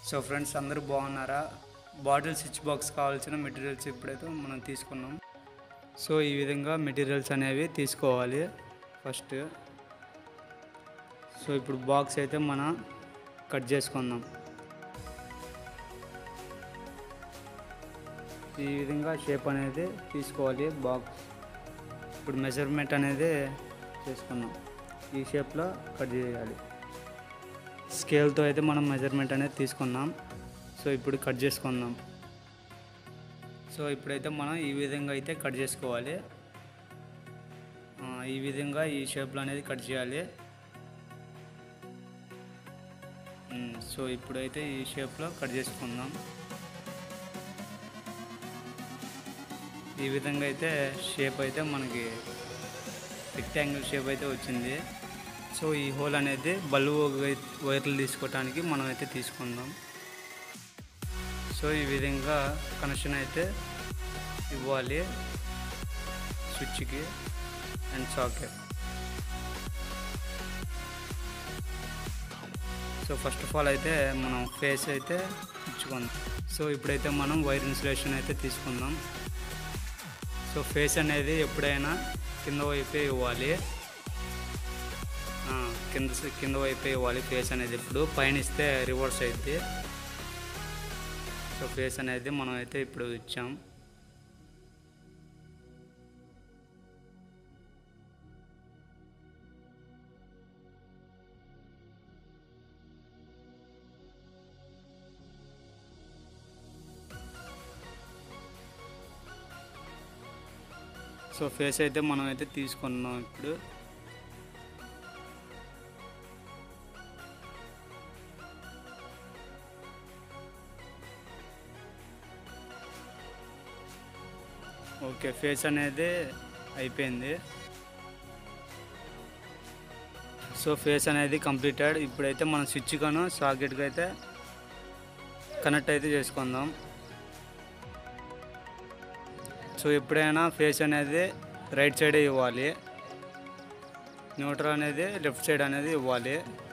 So friends అందరూ బాగున్నారా bottle switch box కావాల్సిన మెటీరియల్స్ ఇప్పుడైతే మనం తీసుకున్నాం సో ఈ విధంగా మెటీరియల్స్ అనేవి తీసుకోవాలి ఫస్ట్ సో ఇప్పుడు బాక్స్ అయితే మనం కట్ చేసుకుందాం ఈ విధంగా షేప్ అనేది తీసుకోవాలి బాక్స్ ఇప్పుడు మెజర్మెంట్ అనేది చేసుకున్నాం ఈ షేప్లో కట్ చేయాలి స్కేల్తో అయితే మనం మెజర్మెంట్ అనేది తీసుకున్నాం సో ఇప్పుడు కట్ చేసుకుందాం సో ఇప్పుడైతే మనం ఈ విధంగా అయితే కట్ చేసుకోవాలి ఆ, ఈ విధంగా ఈ షేప్లో అనేది కట్ చేయాలి ఉమ్, సో ఇప్పుడైతే ఈ షేప్లో కట్ చేసుకుందాం ఈ విధంగా అయితే షేప్ అయితే మనకి రెక్టాంగిల్ షేప్ అయితే వచ్చింది సో ఈ హోల్ అనేది బల్బు వైర్లు తీసుకోవటానికి మనం అయితే తీసుకుందాం సో ఈ విధంగా కనెక్షన్ అయితే ఇవ్వాలి స్విచ్కి and socket so first of all అయితే మనం ఫేస్ అయితే ఇచ్చుకుందాం సో ఇప్పుడైతే మనం వైర్ ఇన్సులేషన్ అయితే తీసుకుందాం సో ఫేస్ అనేది ఎప్పుడైనా కింద వైపే ఇవ్వాలి ఆ, కింద స- కింద వైపే ఇవ్వాలి ఫేస్ అనేది ఇప్పుడు పైన ఇస్తే రివర్స్ అయితే సో ఫేస్ అనేది మనం అయితే ఇప్పుడు ఇచ్చాం సో ఫేస్ అయితే మనం అయితే తీసుకున్నాం ఇప్పుడు ఓకే ఫేస్ అనేది అయిపోయింది సో ఫేస్ అనేది కంప్లీటెడ్ ఇప్పుడైతే మనం స్విచ్ గాను సాకెట్కి అయితే కనెక్ట్ అయితే చేసుకుందాం సో ఎప్పుడైనా ఫేస్ అనేది రైట్ సైడే ఇవ్వాలి న్యూట్రల్ అనేది లెఫ్ట్ సైడ్ అనేది ఇవ్వాలి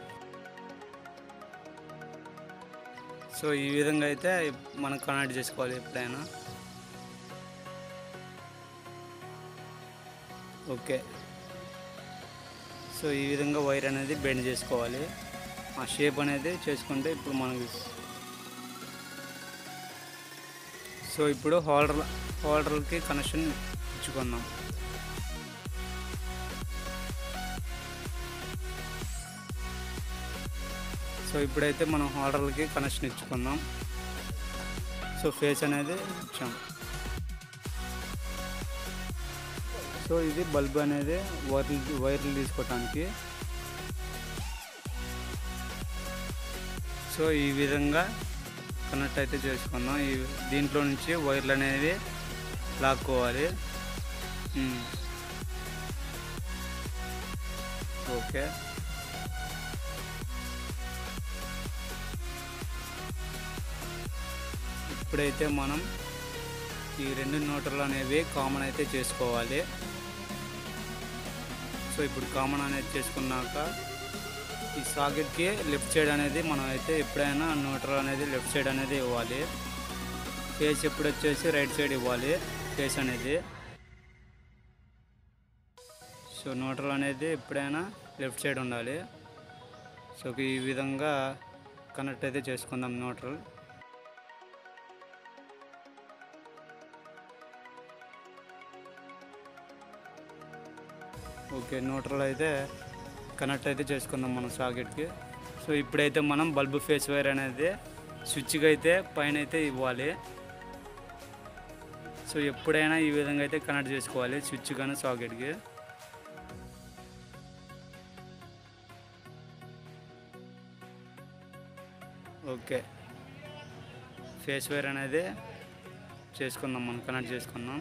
సో ఈ విధంగా అయితే మనం కనెక్ట్ చేసుకోవాలి ఎప్పుడైనా ఓకే సో ఈ విధంగా వైర్ అనేది బెండ్ చేసుకోవాలి ఆ షేప్ అనేది చేసుకుంటే ఇప్పుడు మనకి సో ఇప్పుడు హోల్డర్ హోల్డర్కి కనెక్షన్ ఇచ్చుకుందాం సో ఇప్పుడైతే మనం హోల్డర్లకి కనెక్షన్ ఇచ్చుకుందాం సో ఫేస్ అనేది ఇచ్చాం సో ఇది బల్బ్ అనేది వైర్లు వైర్లు తీసుకోవటానికి సో ఈ విధంగా కనెక్ట్ అయితే చేసుకుందాం ఈ దీంట్లో నుంచి వైర్లు అనేవి లాక్కోవాలి ఉమ్. ఓకే ఇప్పుడైతే మనం ఈ రెండు నోటర్లు అనేవి కామన్ అయితే చేసుకోవాలి సో ఇప్పుడు కామన్ అనేది చేసుకున్నాక ఈ సాకెట్కి లెఫ్ట్ సైడ్ అనేది మనం అయితే ఎప్పుడైనా న్యూట్రల్ అనేది లెఫ్ట్ సైడ్ అనేది ఇవ్వాలి ఫేస్ ఎప్పుడు వచ్చేసి రైట్ సైడ్ ఇవ్వాలి ఫేస్ అనేది సో న్యూట్రల్ అనేది ఎప్పుడైనా లెఫ్ట్ సైడ్ ఉండాలి సో ఈ విధంగా కనెక్ట్ అయితే చేసుకుందాం న్యూట్రల్ ఓకే న్యూట్రల్ అయితే కనెక్ట్ అయితే చేసుకుందాం మనం సాకెట్కి సో ఇప్పుడైతే మనం బల్బ్ ఫేస్ వైర్ అనేది స్విచ్కి అయితే పైన అయితే ఇవ్వాలి సో ఎప్పుడైనా ఈ విధంగా అయితే కనెక్ట్ చేసుకోవాలి స్విచ్ కానీ సాకెట్కి ఓకే ఫేస్ వైర్ అనేది చేసుకుందాం మనం కనెక్ట్ చేసుకుందాం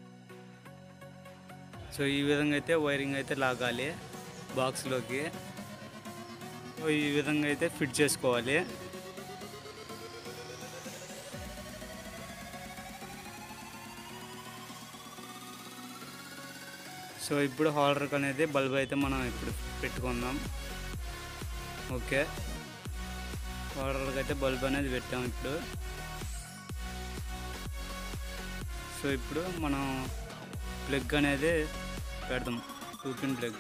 సో ఈ విధంగా అయితే వైరింగ్ అయితే లాగాలి బాక్స్లోకి సో ఈ విధంగా అయితే ఫిట్ చేసుకోవాలి సో ఇప్పుడు హోల్డర్కి అనేది బల్బ్ అయితే మనం ఇప్పుడు పెట్టుకుందాం ఓకే ఓవరాల్గా అయితే బల్బ్ అనేది పెట్టాం ఇప్పుడు సో ఇప్పుడు మనం ప్లగ్ అనేది పెడదాం టూ పిన్ ప్లగ్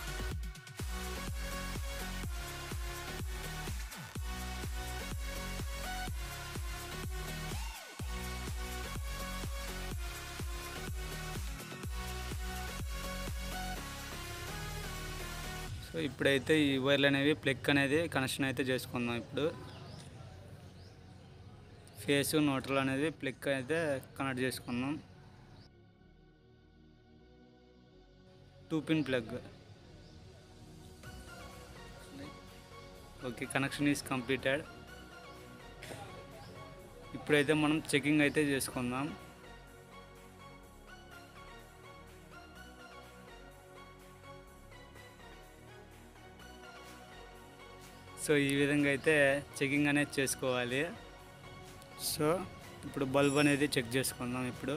సో ఇప్పుడైతే ఈ వైర్లు అనేవి ప్లగ్ అనేది కనెక్షన్ అయితే చేసుకుందాం ఇప్పుడు ఫేస్ నోట్రల్ అనేది ప్లగ్ అయితే కనెక్ట్ చేసుకుందాం to pin plug okay connection is completed ఇప్పుడైతే మనం చెకింగ్ అయితే చేసుకుందాం సో ఈ విధంగా అయితే చెకింగ్ అనేది చేసుకోవాలి సో ఇప్పుడు బల్బ్ అనేది చెక్ చేసుకుందాం ఇప్పుడు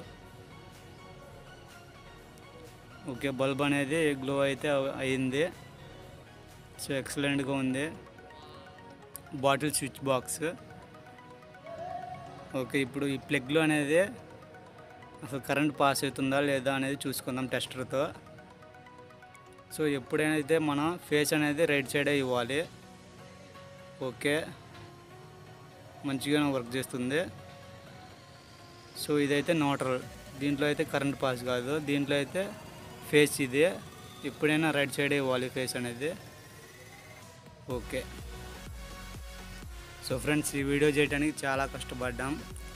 ఓకే బల్బ్ అనేది గ్లో అయితే అవ- అయింది సో ఎక్సలెంట్గా ఉంది బాటిల్ స్విచ్ బాక్స్ ఓకే ఇప్పుడు ఈ ప్లగ్లో అనేది అసలు కరెంట్ పాస్ అవుతుందా లేదా అనేది చూసుకుందాం టెస్టర్తో సో ఎప్పుడైతే మనం ఫేస్ అనేది రైట్ సైడే ఇవ్వాలి ఓకే మంచిగానే వర్క్ చేస్తుంది సో ఇదైతే న్యూట్రల్ దీంట్లో అయితే కరెంట్ పాస్ కాదు దీంట్లో అయితే ఫేస్ ఇది ఎప్పుడైనా రైట్ సైడే ఇవ్వాలి ఫేస్ అనేది ఓకే సో ఫ్రెండ్స్ ఈ వీడియో చేయడానికి చాలా కష్టపడ్డాం